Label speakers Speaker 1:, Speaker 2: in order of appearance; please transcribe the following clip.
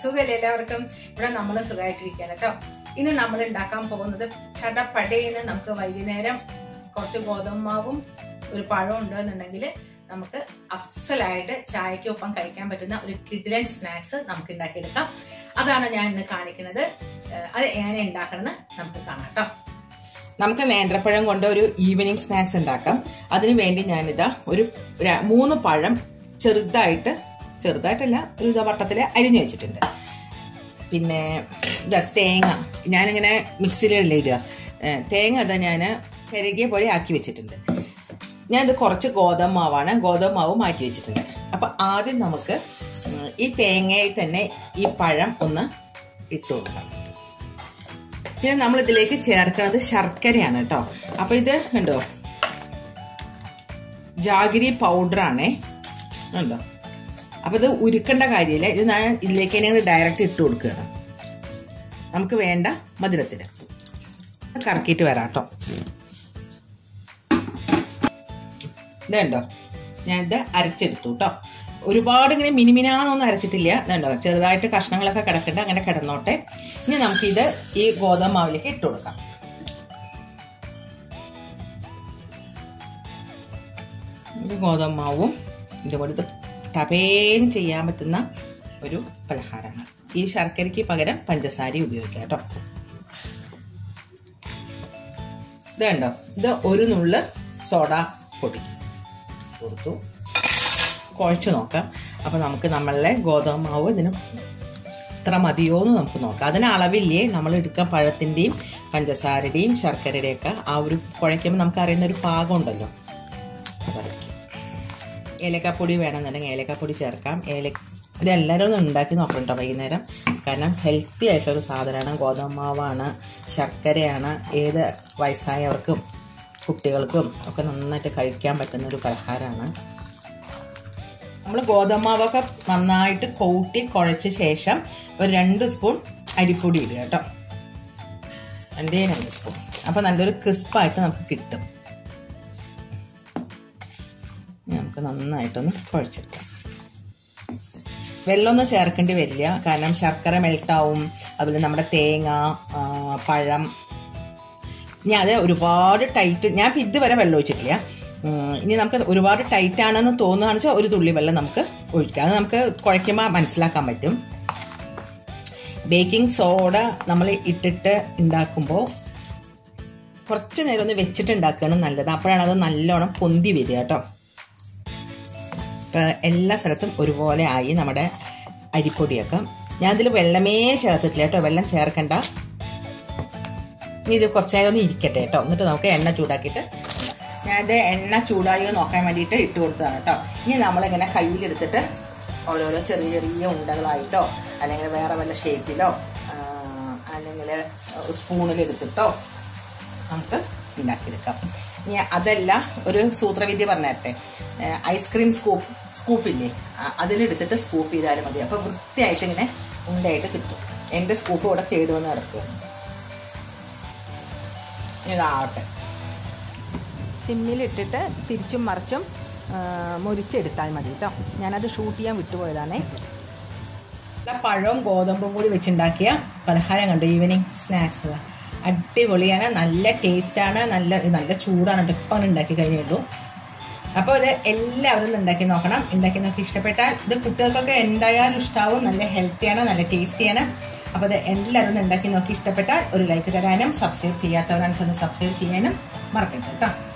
Speaker 1: സുഖമല്ലേ എല്ലാവർക്കും ഇവിടെ നമ്മൾ സുഖമായിട്ടിരിക്കുകയാണ് കേട്ടോ ഇന്ന് നമ്മൾ ഉണ്ടാക്കാൻ പോകുന്നത് ചടപ്പടയെന്ന് നമുക്ക് വൈകുന്നേരം കുറച്ച് ഗോതമ്പാവും ഒരു പഴം ഉണ്ട് എന്നുണ്ടെങ്കിൽ നമുക്ക് അസലായിട്ട് ചായക്കൊപ്പം കഴിക്കാൻ പറ്റുന്ന ഒരു കിഡിലൻ സ്നാക്സ് നമുക്ക് ഉണ്ടാക്കിയെടുക്കാം അതാണ് ഞാൻ ഇന്ന് കാണിക്കുന്നത് ഏഹ് അത് എങ്ങനെ ഉണ്ടാക്കണമെന്ന് നമുക്ക് കാണാം കേട്ടോ
Speaker 2: നമുക്ക് നേന്ത്രപ്പഴം കൊണ്ട് ഒരു ഈവനിങ് സ്നാക്സ് ഉണ്ടാക്കാം അതിനു വേണ്ടി ഞാനിതാ ഒരു ര- മൂന്ന് പഴം ചെറുതായിട്ട് ചെറുതായിട്ടല്ല ഒരു ഇതാ വട്ടത്തിൽ അരിഞ്ഞു വെച്ചിട്ടുണ്ട് പിന്നെ ഇതാ തേങ്ങ ഞാനിങ്ങനെ മിക്സിയിലല്ലേ ഇടുക ഏ, തേങ്ങ അതാ ഞാൻ പെരുകിയ പോലെ ആക്കി വെച്ചിട്ടുണ്ട് ഞാനിത് കുറച്ച് ഗോതമ്പ് മാവാണ് ഗോതമ്പ് മാവ് മാറ്റി വെച്ചിട്ടുണ്ട് അപ്പൊ ആദ്യം നമുക്ക് ഉം, ഈ തേങ്ങയിൽ തന്നെ ഈ പഴം ഒന്ന് ഇട്ട് കൊടുക്കാം പിന്നെ നമ്മൾ ഇതിലേക്ക് ചേർക്കുന്നത് ശർക്കരയാണ് കേട്ടോ അപ്പൊ ഇത് ഉണ്ടോ ജാഗിരി പൗഡർ ആണേ ഉണ്ടോ അപ്പൊ ഇത് ഉരുക്കേണ്ട കാര്യമില്ല ഇത് ഞാൻ ഇതിലേക്ക് തന്നെ ഡയറക്റ്റ് ഇട്ട് കൊടുക്കുകയാണ് നമുക്ക് വേണ്ട മധുരത്തിന് കറക്കിയിട്ട് വരാം കേട്ടോ ഇതുണ്ടോ ഞാനിത് അരച്ചെടുത്തു കേട്ടോ ഒരുപാട് ഇങ്ങനെ മിനിമിനാന്നൊന്നും അരച്ചിട്ടില്ല ഇതുണ്ടോ ചെറുതായിട്ട് കഷ്ണങ്ങളൊക്കെ കിടക്കണ്ട അങ്ങനെ കിടന്നോട്ടെ ഇനി നമുക്കിത് ഈ ഗോതമ്പ് മാവിലേക്ക് ഇട്ട് കൊടുക്കാം ഈ ഗോതമ്പ് മാവും ഇതിൻ്റെ കൂടെ ഇത് ടപേന്ന് ചെയ്യാൻ പറ്റുന്ന ഒരു പലഹാരമാണ് ഈ ശർക്കരയ്ക്ക് പകരം പഞ്ചസാര ഉപയോഗിക്കാം കേട്ടോ ഇത് കണ്ടോ ഇത് ഒരു നുള്ള് സോഡ പൊടി കൊടുത്തു കുഴച്ച് നോക്കാം അപ്പൊ നമുക്ക് നമ്മളെ ഗോതമ്പ് മാവ് ഇതിന് ഇത്ര മതിയോ എന്ന് നമുക്ക് നോക്കാം അതിന് അളവില്ലേ നമ്മൾ എടുക്കുക പഴത്തിന്റെയും പഞ്ചസാരയുടെയും ശർക്കരയുടെയും ഒക്കെ ആ ഒരു കുഴയ്ക്കുമ്പോൾ നമുക്ക് അറിയുന്ന ഒരു പാകം ഉണ്ടല്ലോ അതായിരിക്കും ഏലക്കാപ്പൊടി വേണമെന്നുണ്ടെങ്കിൽ ഏലക്കാപ്പൊടി ചേർക്കാം ഏല ഇതെല്ലാവരും ഒന്ന് ഉണ്ടാക്കി നോക്കണം കേട്ടോ വൈകുന്നേരം കാരണം ഹെൽത്തി ആയിട്ടുള്ള സാധനമാണ് ഗോതമ്പ് മാവാണ് ശർക്കരയാണ് ഏത് വയസ്സായവർക്കും കുട്ടികൾക്കും ഒക്കെ നന്നായിട്ട് കഴിക്കാൻ പറ്റുന്ന ഒരു പലഹാരമാണ് നമ്മൾ ഗോതമ്പ് മാവൊക്കെ നന്നായിട്ട് കൂട്ടി കുഴച്ച ശേഷം ഒരു രണ്ട് സ്പൂൺ അരിപ്പൊടി ഇടുക കേട്ടോ രണ്ടേ രണ്ട് സ്പൂൺ അപ്പൊ നല്ലൊരു ക്രിസ്പായിട്ട് നമുക്ക് കിട്ടും ഇനി നമുക്ക് നന്നായിട്ടൊന്ന് കുഴച്ചെടുക്കാം വെള്ളമൊന്നും ചേർക്കേണ്ടി വരില്ല കാരണം ശർക്കര മെൽട്ടാവും അതുപോലെ നമ്മുടെ തേങ്ങ ആ, പഴം ഞാൻ അത് ഒരുപാട് ടൈറ്റ് ഞാൻ ഇപ്പം ഇതുവരെ വെള്ളം ഒഴിച്ചിട്ടില്ല ഉം, ഇനി നമുക്ക് ഒരുപാട് ടൈറ്റ് ആണെന്ന് തോന്നുകയാണെന്ന് വെച്ചാൽ ഒരു തുള്ളി വെള്ളം നമുക്ക് ഒഴിക്കാം അത് നമുക്ക് കുഴയ്ക്കുമ്പോൾ മനസ്സിലാക്കാൻ പറ്റും ബേക്കിംഗ് സോഡ നമ്മൾ ഇട്ടിട്ട് ഉണ്ടാക്കുമ്പോൾ കുറച്ച് നേരം ഒന്ന് വെച്ചിട്ട് ഉണ്ടാക്കുകയാണ് നല്ലത് അപ്പോഴാണ് അത് നല്ലോണം പൊന്തി വരിക കേട്ടോ ഇപ്പൊ എല്ലാ സ്ഥലത്തും ഒരുപോലെ ആയി നമ്മുടെ അരിപ്പൊടിയൊക്കെ ഞാൻ ഇതിൽ വെള്ളമേ ചേർത്തിട്ടില്ല കേട്ടോ വെള്ളം ചേർക്കണ്ട ഇനി ഇത് കുറച്ച് നേരം ഒന്ന് ഇരിക്കട്ടെ കേട്ടോ എന്നിട്ട് നമുക്ക് എണ്ണ ചൂടാക്കിയിട്ട് ഞാനിത് എണ്ണ ചൂടായോ നോക്കാൻ വേണ്ടിയിട്ട് ഇട്ട് കൊടുത്തതാണ് കേട്ടോ ഇനി നമ്മളിങ്ങനെ കയ്യിലെടുത്തിട്ട് ഓരോരോ ചെറിയ ചെറിയ ഉണ്ടകളായിട്ടോ അല്ലെങ്കിൽ വേറെ വല്ല ഷേപ്പിലോ അല്ലെങ്കിൽ സ്പൂണിലെടുത്തിട്ടോ നമുക്ക് ഉണ്ടാക്കിയെടുക്കാം ഇനി അതല്ല ഒരു സൂത്രവിദ്യ പറഞ്ഞിട്ടെ ഐസ്ക്രീം സ്കൂപ്പ് സ്കൂപ്പില്ലേ ആ, അതിലെടുത്തിട്ട് സ്കൂപ്പ് ചെയ്താലും മതി അപ്പൊ വൃത്തിയായിട്ട് ഇങ്ങനെ ഉണ്ടയായിട്ട് കിട്ടും എന്റെ സ്കൂപ്പ് ഇവിടെ കേടുവന്ന് കിടക്കുകയാണ് ഇതാവട്ടെ
Speaker 3: സിമ്മിലിട്ടിട്ട് തിരിച്ചും മറിച്ചും ആ, മുരിച്ചെടുത്താൽ മതി കേട്ടോ ഞാനത് ഷൂട്ട് ചെയ്യാൻ വിട്ടുപോയതാണേ
Speaker 2: നല്ല പഴവും ഗോതമ്പും കൂടി വെച്ചുണ്ടാക്കിയ പലഹാരം കണ്ടു ഈവനിങ് സ്നാക്സ് അടിപൊളിയാണ് നല്ല ടേസ്റ്റാണ് നല്ല നല്ല ചൂടാണ് കേട്ടോ ഇപ്പം ഉണ്ടാക്കി കഴിഞ്ഞുള്ളൂ അപ്പോൾ ഇത് എല്ലാവരും ഒന്ന് ഉണ്ടാക്കി നോക്കണം ഉണ്ടാക്കി നോക്കി ഇഷ്ടപ്പെട്ടാൽ ഇത് കുട്ടികൾക്കൊക്കെ എന്തായാലും ഇഷ്ടാവും നല്ല ഹെൽത്തിയാണ് നല്ല ടേസ്റ്റിയാണ് അപ്പോൾ ഇത് എല്ലാവരും ഒന്ന് ഉണ്ടാക്കി നോക്കി ഇഷ്ടപ്പെട്ടാൽ ഒരു ലൈക്ക് തരാനും സബ്സ്ക്രൈബ് ചെയ്യാത്തവരാണെന്ന് സബ്സ്ക്രൈബ് ചെയ്യാനും മറക്കരുത് കേട്ടോ